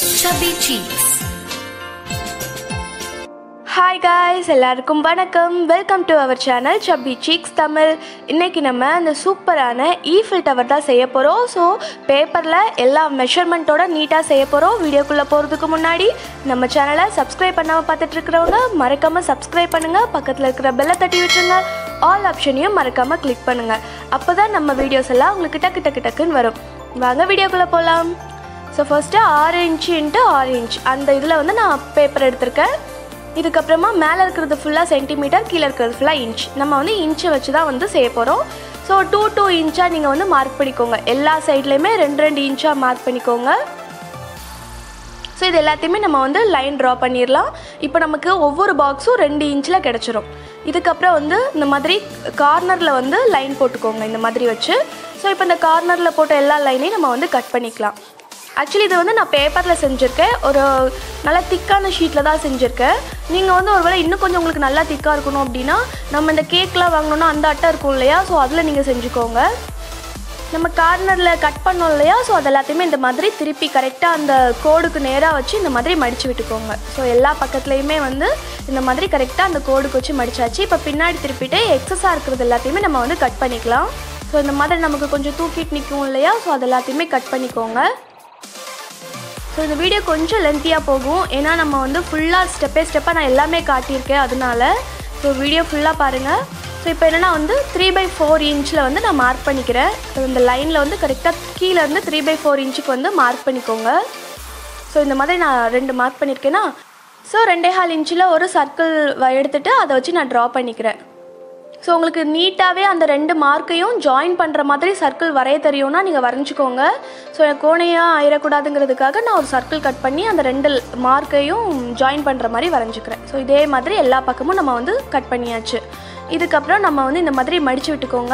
Chubby Cheeks. Hi guys எல்லாருக்கும் வணக்கம் welcome to our channel chubby cheeks Tamil இன்றைக்கி நம்ம இந்த சூப்பரான ஈஃபில் டவர் தான் செய்ய போகிறோம் ஸோ பேப்பரில் எல்லா மெஷர்மெண்ட்டோட நீட்டாக செய்ய போகிறோம் வீடியோக்குள்ளே போகிறதுக்கு முன்னாடி நம்ம சேனலை சப்ஸ்கிரைப் பண்ணாமல் பார்த்துட்டு இருக்கிறவங்க மறக்காமல் சப்ஸ்கிரைப் பண்ணுங்கள் பக்கத்தில் இருக்கிற பெல்லை தட்டி விட்டுருங்க ஆல் ஆப்ஷனையும் மறக்காமல் கிளிக் பண்ணுங்கள் அப்போ தான் நம்ம வீடியோஸ் எல்லாம் உங்களுக்கு டக்கு டக்கு டக்குன்னு வரும் வாங்க வீடியோக்குள்ளே போகலாம் ஸோ ஃபஸ்ட்டு ஆறு இன்ச்சு இன்ட்டு ஆறு இன்ச் அந்த இதில் வந்து நான் பேப்பர் எடுத்திருக்கேன் இதுக்கப்புறமா மேலே இருக்கிறது ஃபுல்லாக சென்டிமீட்டர் கீழே இருக்கிறது ஃபுல்லாக இன்ச் நம்ம வந்து இன்ச்சை வச்சு தான் வந்து செய்ய போகிறோம் ஸோ டூ டூ இன்ச்சாக நீங்கள் வந்து மார்க் பண்ணிக்கோங்க எல்லா சைட்லேயுமே ரெண்டு ரெண்டு இன்ச்சாக மார்க் பண்ணிக்கோங்க ஸோ இது எல்லாத்தையுமே நம்ம வந்து லைன் ட்ரா பண்ணிடலாம் இப்போ நமக்கு ஒவ்வொரு பாக்ஸும் ரெண்டு இன்ச்சில் கிடச்சிரும் இதுக்கப்புறம் வந்து இந்த மாதிரி கார்னரில் வந்து லைன் போட்டுக்கோங்க இந்த மாதிரி வச்சு ஸோ இப்போ இந்த கார்னரில் போட்ட எல்லா லைனையும் நம்ம வந்து கட் பண்ணிக்கலாம் ஆக்சுவலி இது வந்து நான் பேப்பரில் செஞ்சுருக்கேன் ஒரு நல்லா திக்கான ஷீட்டில் தான் செஞ்சுருக்கேன் நீங்கள் வந்து ஒருவேளை இன்னும் கொஞ்சம் உங்களுக்கு நல்லா திக்காக இருக்கணும் அப்படின்னா நம்ம இந்த கேக்லாம் வாங்கணுன்னா அந்த அட்டை இருக்கும் இல்லையா ஸோ அதில் நீங்கள் செஞ்சுக்கோங்க நம்ம கார்னரில் கட் பண்ணோம் இல்லையா ஸோ அது எல்லாத்தையுமே இந்த மாதிரி திருப்பி கரெக்டாக அந்த கோடுக்கு நேராக வச்சு இந்த மாதிரி மடித்து விட்டுக்கோங்க ஸோ எல்லா பக்கத்துலேயுமே வந்து இந்த மாதிரி கரெக்டாக அந்த கோடுக்கு வச்சு மடிச்சாச்சு இப்போ பின்னாடி திருப்பிட்டு எக்ஸஸாக இருக்கிறது எல்லாத்தையுமே நம்ம வந்து கட் பண்ணிக்கலாம் ஸோ இந்த மாதிரி நமக்கு கொஞ்சம் தூக்கிட்டு நிற்கும் இல்லையா ஸோ அது எல்லாத்தையுமே கட் பண்ணிக்கோங்க ஸோ இந்த வீடியோ கொஞ்சம் லென்த்தியாக போகும் ஏன்னா நம்ம வந்து ஃபுல்லாக ஸ்டெப்பே ஸ்டெப்பாக நான் எல்லாமே காட்டியிருக்கேன் அதனால ஸோ வீடியோ ஃபுல்லாக பாருங்கள் ஸோ இப்போ என்னென்னா வந்து த்ரீ பை ஃபோர் இன்ச்சில் வந்து நான் மார்க் பண்ணிக்கிறேன் ஸோ இந்த லைனில் வந்து கரெக்டாக கீழேருந்து த்ரீ பை ஃபோர் இன்ச்சுக்கு வந்து மார்க் பண்ணிக்கோங்க ஸோ இந்த மாதிரி நான் ரெண்டு மார்க் பண்ணியிருக்கேன்னா ஸோ ரெண்டே கால் இன்ச்சில் ஒரு சர்க்கிள் எடுத்துகிட்டு அதை வச்சு நான் ட்ரா பண்ணிக்கிறேன் ஸோ உங்களுக்கு நீட்டாகவே அந்த ரெண்டு மார்க்கையும் ஜாயின் பண்ணுற மாதிரி சர்க்கிள் வரைய தெரியும்னா நீங்கள் வரைஞ்சிக்கோங்க ஸோ எனக்கு கோணையாக ஆயிடக்கூடாதுங்கிறதுக்காக நான் ஒரு சர்க்கிள் கட் பண்ணி அந்த ரெண்டு மார்க்கையும் ஜாயின் பண்ணுற மாதிரி வரைஞ்சிக்கிறேன் ஸோ இதே மாதிரி எல்லா பக்கமும் நம்ம வந்து கட் பண்ணியாச்சு இதுக்கப்புறம் நம்ம வந்து இந்த மாதிரி மடித்து விட்டுக்கோங்க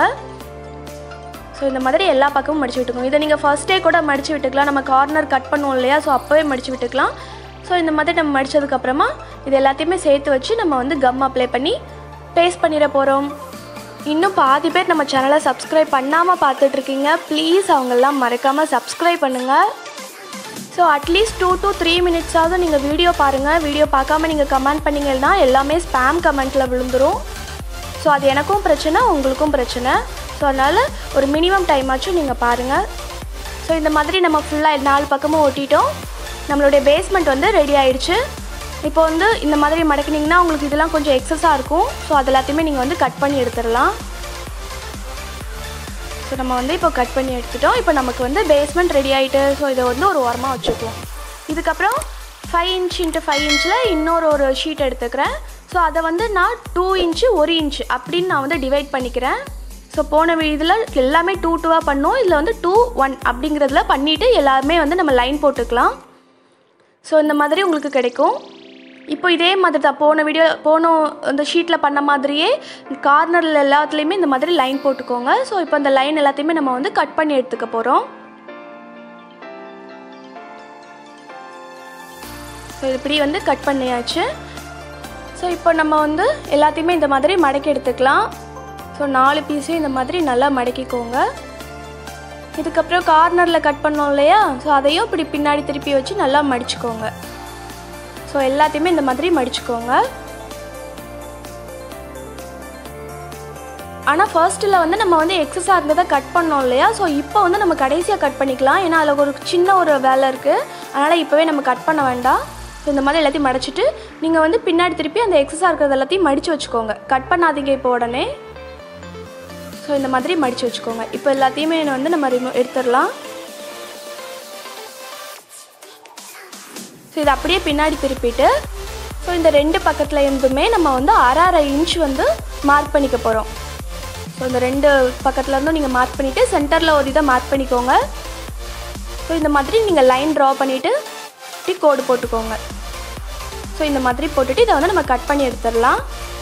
ஸோ இந்த மாதிரி எல்லா பக்கமும் மடித்து விட்டுக்கோங்க இதை நீங்கள் ஃபஸ்ட்டே கூட மடித்து விட்டுக்கலாம் நம்ம கார்னர் கட் பண்ணுவோம் இல்லையா ஸோ அப்போவே மடித்து விட்டுக்கலாம் ஸோ இந்த மாதிரி நம்ம மடித்ததுக்கப்புறமா இது எல்லாத்தையுமே சேர்த்து வச்சு நம்ம வந்து கம் அப்ளை பண்ணி பேஸ்ட் பண்ணிட போகிறோம் இன்னும் பாதி பேர் நம்ம சேனலை சப்ஸ்கிரைப் பண்ணாமல் பார்த்துட்ருக்கீங்க ப்ளீஸ் அவங்கெல்லாம் மறக்காமல் சப்ஸ்கிரைப் பண்ணுங்கள் so at least two to three மினிட்ஸாவது நீங்கள் வீடியோ பாருங்கள் வீடியோ பார்க்காம நீங்கள் கமெண்ட் பண்ணிங்கன்னா எல்லாமே ஸ்பேம் கமெண்ட்டில் விழுந்துரும் ஸோ அது எனக்கும் பிரச்சனை உங்களுக்கும் பிரச்சனை ஸோ அதனால் ஒரு மினிமம் டைம் ஆச்சும் நீங்கள் பாருங்கள் ஸோ இந்த மாதிரி நம்ம ஃபுல்லாக நாலு பக்கமும் ஒட்டிட்டோம் நம்மளுடைய பேஸ்மெண்ட் வந்து ரெடி ஆயிடுச்சு இப்போ வந்து இந்த மாதிரி மடக்கினீங்கன்னா உங்களுக்கு இதெல்லாம் கொஞ்சம் எக்ஸஸாக இருக்கும் ஸோ அது எல்லாத்தையுமே நீங்கள் வந்து கட் பண்ணி எடுத்துடலாம் ஸோ நம்ம வந்து இப்போ கட் பண்ணி எடுத்துட்டோம் இப்போ நமக்கு வந்து பேஸ்மெண்ட் ரெடி ஆகிட்டு ஸோ இதை வந்து ஒரு ஓரமாக வச்சுக்குவோம் இதுக்கப்புறம் ஃபைவ் இன்ச் இன்ட்டு ஃபைவ் இன்ச்சில் இன்னொரு ஒரு ஷீட் எடுத்துக்கிறேன் ஸோ அதை வந்து நான் டூ இன்ச்சு ஒரு இன்ச் அப்படின்னு நான் வந்து டிவைட் பண்ணிக்கிறேன் ஸோ போன இதில் எல்லாமே டூ டூவாக பண்ணோம் இதில் வந்து டூ ஒன் அப்படிங்கிறதுல பண்ணிவிட்டு எல்லாருமே வந்து நம்ம லைன் போட்டுக்கலாம் ஸோ இந்த மாதிரி உங்களுக்கு கிடைக்கும் இப்போ இதே மாதிரி தான் போன வீடியோ போன அந்த ஷீட்டில் பண்ண மாதிரியே கார்னரில் எல்லாத்துலேயுமே இந்த மாதிரி லைன் போட்டுக்கோங்க ஸோ இப்போ அந்த லைன் எல்லாத்தையுமே நம்ம வந்து கட் பண்ணி எடுத்துக்க போகிறோம் ஸோ இப்படி வந்து கட் பண்ணியாச்சு ஸோ இப்போ நம்ம வந்து எல்லாத்தையுமே இந்த மாதிரி மடக்கி எடுத்துக்கலாம் ஸோ நாலு பீஸையும் இந்த மாதிரி நல்லா மடக்கிக்கோங்க இதுக்கப்புறம் கார்னரில் கட் பண்ணோம் இல்லையா ஸோ அதையும் இப்படி பின்னாடி திருப்பி வச்சு நல்லா மடிச்சுக்கோங்க ஸோ எல்லாத்தையுமே இந்த மாதிரி மடிச்சுக்கோங்க ஆனால் ஃபர்ஸ்ட்டில் வந்து நம்ம வந்து எக்ஸஸாக இருந்ததை கட் பண்ணோம் இல்லையா ஸோ இப்போ வந்து நம்ம கடைசியாக கட் பண்ணிக்கலாம் ஏன்னா அதில் ஒரு சின்ன ஒரு வேலை இருக்குது அதனால் இப்போவே நம்ம கட் பண்ண வேண்டாம் ஸோ இந்த மாதிரி எல்லாத்தையும் மடிச்சிட்டு நீங்கள் வந்து பின்னாடி திருப்பி அந்த எக்ஸஸாக இருக்கிறது எல்லாத்தையும் மடித்து வச்சுக்கோங்க கட் பண்ணாதீங்க இப்போ உடனே ஸோ இந்த மாதிரி மடித்து வச்சுக்கோங்க இப்போ எல்லாத்தையுமே வந்து நம்ம ரிமூவ் எடுத்துடலாம் ஸோ இதை அப்படியே பின்னாடி திருப்பிட்டு ஸோ இந்த ரெண்டு பக்கத்தில் இருந்துமே நம்ம வந்து அரை அரை இன்ச் வந்து மார்க் பண்ணிக்க போகிறோம் ஸோ இந்த ரெண்டு பக்கத்தில் இருந்தும் நீங்கள் மார்க் பண்ணிவிட்டு சென்டரில் ஒரு இதை மார்க் பண்ணிக்கோங்க ஸோ இந்த மாதிரி நீங்கள் லைன் ட்ரா பண்ணிவிட்டு இப்படி கோடு போட்டுக்கோங்க ஸோ இந்த மாதிரி போட்டுட்டு இதை வந்து நம்ம கட் பண்ணி எடுத்துடலாம்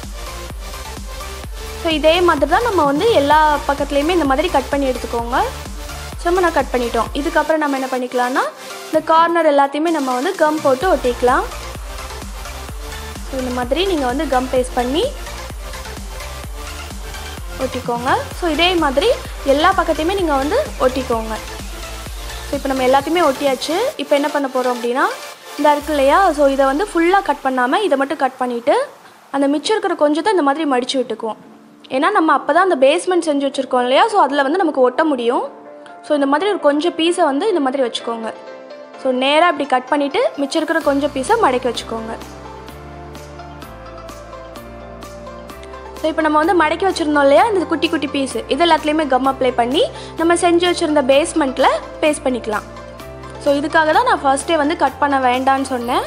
ஸோ இதே மாதிரி தான் நம்ம வந்து எல்லா பக்கத்துலேயுமே இந்த மாதிரி கட் பண்ணி எடுத்துக்கோங்க சும்மா நான் கட் பண்ணிட்டோம் இதுக்கப்புறம் நம்ம என்ன பண்ணிக்கலாம்னா இந்த கார்னர் எல்லாத்தையுமே நம்ம வந்து கம் போட்டு ஒட்டிக்கலாம் ஸோ இந்த மாதிரி நீங்கள் வந்து கம் பேஸ்ட் பண்ணி ஒட்டிக்கோங்க ஸோ இதே மாதிரி எல்லா பக்கத்தையுமே நீங்கள் வந்து ஒட்டிக்கோங்க ஸோ இப்போ நம்ம எல்லாத்தையுமே ஒட்டியாச்சு இப்போ என்ன பண்ண போகிறோம் அப்படின்னா இந்த இருக்கு இல்லையா ஸோ இதை வந்து ஃபுல்லாக கட் பண்ணாமல் இதை மட்டும் கட் பண்ணிவிட்டு அந்த மிச்சம் இருக்கிற கொஞ்சத்தை இந்த மாதிரி மடித்து விட்டுக்குவோம் ஏன்னா நம்ம அப்போ தான் அந்த பேஸ்மெண்ட் செஞ்சு வச்சுருக்கோம் இல்லையா ஸோ அதில் வந்து நமக்கு ஒட்ட முடியும் ஸோ இந்த மாதிரி ஒரு கொஞ்சம் பீஸை வந்து இந்த மாதிரி வச்சுக்கோங்க ஸோ நேராக இப்படி கட் பண்ணிவிட்டு மிச்சம் இருக்கிற கொஞ்சம் பீஸை மடக்கி வச்சுக்கோங்க ஸோ இப்போ நம்ம வந்து மடக்கி வச்சுருந்தோம் இல்லையா இந்த குட்டி குட்டி பீஸு இது எல்லாத்துலேயுமே கம் அப்ளை பண்ணி நம்ம செஞ்சு வச்சுருந்த பேஸ்மெண்ட்டில் பேஸ்ட் பண்ணிக்கலாம் ஸோ இதுக்காக தான் நான் ஃபர்ஸ்ட்டே வந்து கட் பண்ண வேண்டான்னு சொன்னேன்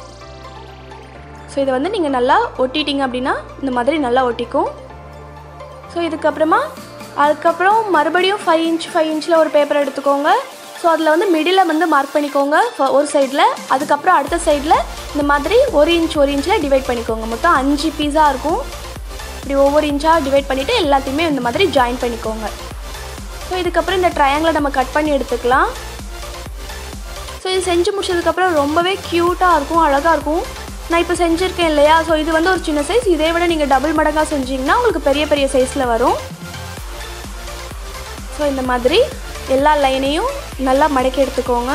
ஸோ இதை வந்து நீங்கள் நல்லா ஒட்டிட்டீங்க அப்படின்னா இந்த மாதிரி நல்லா ஒட்டிக்கும் ஸோ இதுக்கப்புறமா அதுக்கப்புறம் மறுபடியும் ஃபைவ் இன்ச் ஃபைவ் இன்ச்சில் ஒரு பேப்பர் எடுத்துக்கோங்க ஸோ அதில் வந்து மிடில் வந்து மார்க் பண்ணிக்கோங்க ஃப- ஒரு சைடில் அதுக்கப்புறம் அடுத்த சைடில் இந்த மாதிரி ஒரு இன்ச் ஒரு இன்ச்சில் டிவைட் பண்ணிக்கோங்க மொத்தம் அஞ்சு பீஸாக இருக்கும் இப்படி ஒவ்வொரு இன்ச்சாக டிவைட் பண்ணிவிட்டு எல்லாத்தையுமே இந்த மாதிரி ஜாயின் பண்ணிக்கோங்க ஸோ இதுக்கப்புறம் இந்த ட்ரையாங்கிளை நம்ம கட் பண்ணி எடுத்துக்கலாம் ஸோ இது செஞ்சு முடிச்சதுக்கப்புறம் ரொம்பவே க்யூட்டாக இருக்கும் அழகாக இருக்கும் நான் இப்போ செஞ்சுருக்கேன் இல்லையா ஸோ இது வந்து ஒரு சின்ன சைஸ் இதே விட நீங்கள் டபுள் மடங்காக செஞ்சீங்கன்னா உங்களுக்கு பெரிய பெரிய சைஸில் வரும் ஸோ இந்த மாதிரி எல்லா லைனையும் நல்லா மடக்கி எடுத்துக்கோங்க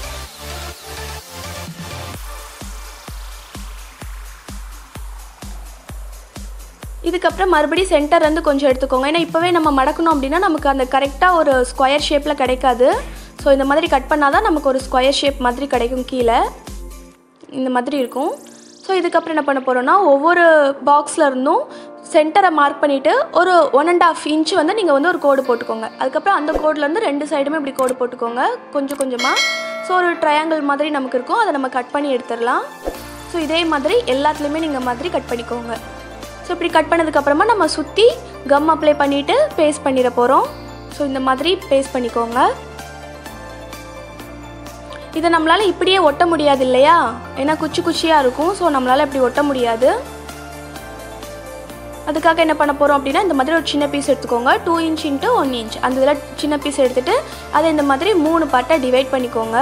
இதுக்கப்புறம் மறுபடியும் சென்டர் வந்து கொஞ்சம் எடுத்துக்கோங்க ஏன்னா இப்போவே நம்ம மடக்கணும் அப்படின்னா நமக்கு அந்த கரெக்டாக ஒரு ஸ்கொயர் ஷேப்பில் கிடைக்காது ஸோ இந்த மாதிரி கட் பண்ணால் தான் நமக்கு ஒரு ஸ்கொயர் ஷேப் மாதிரி கிடைக்கும் கீழே இந்த மாதிரி இருக்கும் ஸோ இதுக்கப்புறம் என்ன பண்ண போகிறோம்னா ஒவ்வொரு பாக்ஸில் இருந்தும் சென்டரை மார்க் பண்ணிவிட்டு ஒரு ஒன் அண்ட் ஆஃப் இன்ச் வந்து நீங்கள் வந்து ஒரு கோடு போட்டுக்கோங்க அதுக்கப்புறம் அந்த கோட்லேருந்து ரெண்டு சைடுமே இப்படி கோடு போட்டுக்கோங்க கொஞ்சம் கொஞ்சமாக ஸோ ஒரு ட்ரையாங்கிள் மாதிரி நமக்கு இருக்கும் அதை நம்ம கட் பண்ணி எடுத்துடலாம் ஸோ இதே மாதிரி எல்லாத்துலேயுமே நீங்கள் மாதிரி கட் பண்ணிக்கோங்க ஸோ இப்படி கட் பண்ணதுக்கப்புறமா நம்ம சுற்றி கம் அப்ளை பண்ணிவிட்டு பேஸ்ட் பண்ணிட போகிறோம் ஸோ இந்த மாதிரி பேஸ்ட் பண்ணிக்கோங்க இதை நம்மளால் இப்படியே ஒட்ட முடியாது இல்லையா ஏன்னா குச்சி குச்சியாக இருக்கும் ஸோ நம்மளால் இப்படி ஒட்ட முடியாது அதுக்காக என்ன பண்ண போகிறோம் அப்படின்னா இந்த மாதிரி ஒரு சின்ன பீஸ் எடுத்துக்கோங்க two inch into one inch அந்த இதில் சின்ன பீஸ் எடுத்துகிட்டு அதை இந்த மாதிரி மூணு பார்ட்டாக டிவைட் பண்ணிக்கோங்க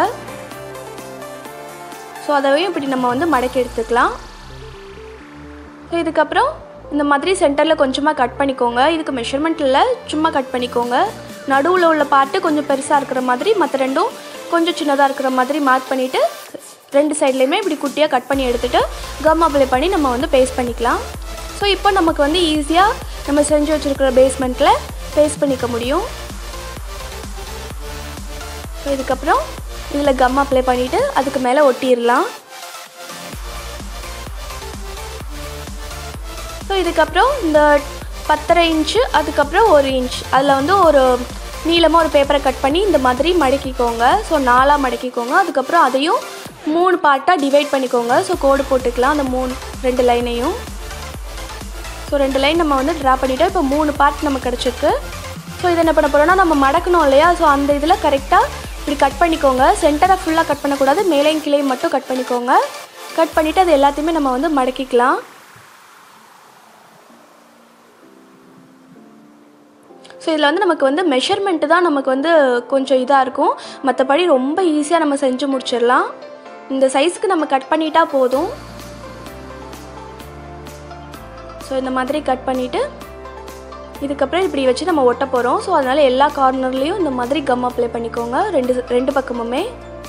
ஸோ அதையும் இப்படி நம்ம வந்து மடக்கி எடுத்துக்கலாம் ஸோ இதுக்கப்புறம் இந்த மாதிரி சென்டரில் கொஞ்சமாக கட் பண்ணிக்கோங்க இதுக்கு மெஷர்மெண்ட் இல்லை சும்மா கட் பண்ணிக்கோங்க நடுவில் உள்ள பார்ட்டு கொஞ்சம் பெருசாக இருக்கிற மாதிரி மற்ற ரெண்டும் கொஞ்சம் சின்னதாக இருக்கிற மாதிரி மார்க் பண்ணிவிட்டு ரெண்டு சைட்லேயுமே இப்படி குட்டியாக கட் பண்ணி எடுத்துகிட்டு கம் அப்ளை பண்ணி நம்ம வந்து பேஸ்ட் பண்ணிக்கலாம் ஸோ இப்போ நமக்கு வந்து ஈஸியாக நம்ம செஞ்சு வச்சுருக்கிற பேஸ்மெண்ட்டில் பேஸ்ட் பண்ணிக்க முடியும் ஸோ இதுக்கப்புறம் இதில் கம் அப்ளை பண்ணிவிட்டு அதுக்கு மேலே ஒட்டிடலாம் ஸோ இதுக்கப்புறம் இந்த பத்தரை இன்ச்சு அதுக்கப்புறம் ஒரு இன்ச் அதில் வந்து ஒரு நீளமாக ஒரு பேப்பரை கட் பண்ணி இந்த மாதிரி மடக்கிக்கோங்க ஸோ நாலாக மடக்கிக்கோங்க அதுக்கப்புறம் அதையும் மூணு பார்ட்டாக டிவைட் பண்ணிக்கோங்க ஸோ கோடு போட்டுக்கலாம் அந்த மூணு ரெண்டு லைனையும் ஸோ ரெண்டு லைன் நம்ம வந்து ட்ரா பண்ணிவிட்டு இப்போ மூணு பார்ட் நமக்கு கிடச்சிருக்கு ஸோ இதை என்ன பண்ண போகிறோம்னா நம்ம மடக்கணும் இல்லையா ஸோ அந்த இதில் கரெக்டாக இப்படி கட் பண்ணிக்கோங்க சென்டரை ஃபுல்லாக கட் பண்ணக்கூடாது மேலையும் கிளையும் மட்டும் கட் பண்ணிக்கோங்க கட் பண்ணிவிட்டு அது எல்லாத்தையுமே நம்ம வந்து மடக்கிக்கலாம் ஸோ இதில் வந்து நமக்கு வந்து மெஷர்மெண்ட்டு தான் நமக்கு வந்து கொஞ்சம் இதாக இருக்கும் மற்றபடி ரொம்ப ஈஸியாக நம்ம செஞ்சு முடிச்சிடலாம் இந்த சைஸ்க்கு நம்ம கட் பண்ணிட்டா போதும் ஸோ இந்த மாதிரி கட் பண்ணிவிட்டு இதுக்கப்புறம் இப்படி வச்சு நம்ம ஒட்ட போகிறோம் ஸோ அதனால் எல்லா கார்னர்லேயும் இந்த மாதிரி கம் அப்ளை பண்ணிக்கோங்க ரெண்டு ரெண்டு பக்கமுமே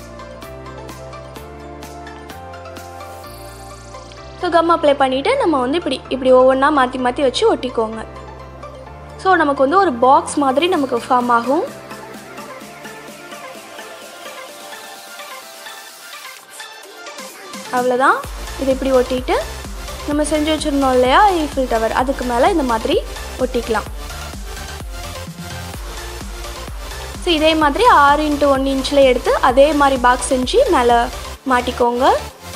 ஸோ கம் அப்ளை பண்ணிவிட்டு நம்ம வந்து இப்படி இப்படி ஒவ்வொன்றா மாற்றி மாற்றி வச்சு ஒட்டிக்கோங்க ஸோ நமக்கு வந்து ஒரு பாக்ஸ் மாதிரி நமக்கு ஃபார்ம் ஆகும் அவ்வளோதான் இது இப்படி ஒட்டிட்டு நம்ம செஞ்சு வச்சுருந்தோம் இல்லையா ஈஃபில் டவர் அதுக்கு மேலே இந்த மாதிரி ஒட்டிக்கலாம் ஸோ இதே மாதிரி ஆறு இன்ட்டு ஒன் இன்ச்சில் எடுத்து அதே மாதிரி பாக்ஸ் செஞ்சு மேலே மாட்டிக்கோங்க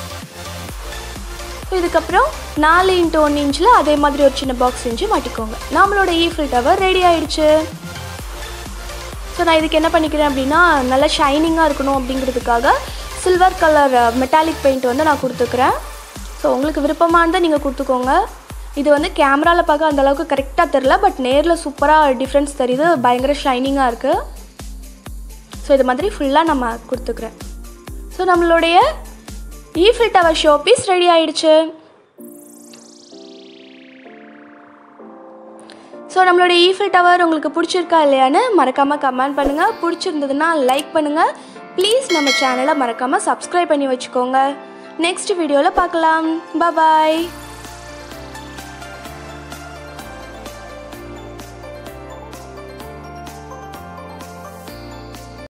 ஸோ இதுக்கப்புறம் நாலு இன்ட்டு ஒன் இன்ச்சில் அதே மாதிரி ஒரு சின்ன பாக்ஸ் செஞ்சு மாட்டிக்கோங்க நம்மளோட ஈஃபில் டவர் ரெடி ஆயிடுச்சு ஸோ நான் இதுக்கு என்ன பண்ணிக்கிறேன் அப்படின்னா நல்லா ஷைனிங்காக இருக்கணும் அப்படிங்கிறதுக்காக சில்வர் கலர் மெட்டாலிக் பெயிண்ட் வந்து நான் கொடுத்துக்கிறேன் ஸோ உங்களுக்கு விருப்பமாக இருந்தால் நீங்கள் கொடுத்துக்கோங்க இது வந்து கேமராவில் பார்க்க அந்த அளவுக்கு கரெக்டாக தெரில பட் நேரில் சூப்பராக டிஃப்ரென்ஸ் தெரியுது பயங்கர ஷைனிங்காக இருக்குது ஸோ இது மாதிரி ஃபுல்லாக நம்ம கொடுத்துக்கிறேன் ஸோ நம்மளுடைய Eiffel tower showpiece ready ஆயிடுச்சு ஸோ ஸோ நம்மளோட ஈஃபில் டவர் உங்களுக்கு பிடிச்சிருக்கா இல்லையான்னு மறக்காமல் கமெண்ட் பண்ணுங்கள் பிடிச்சிருந்ததுன்னா லைக் பண்ணுங்கள் ப்ளீஸ் நம்ம சேனலை மறக்காமல் சப்ஸ்கிரைப் பண்ணி வச்சுக்கோங்க நெக்ஸ்ட் வீடியோவில் பார்க்கலாம் பாய்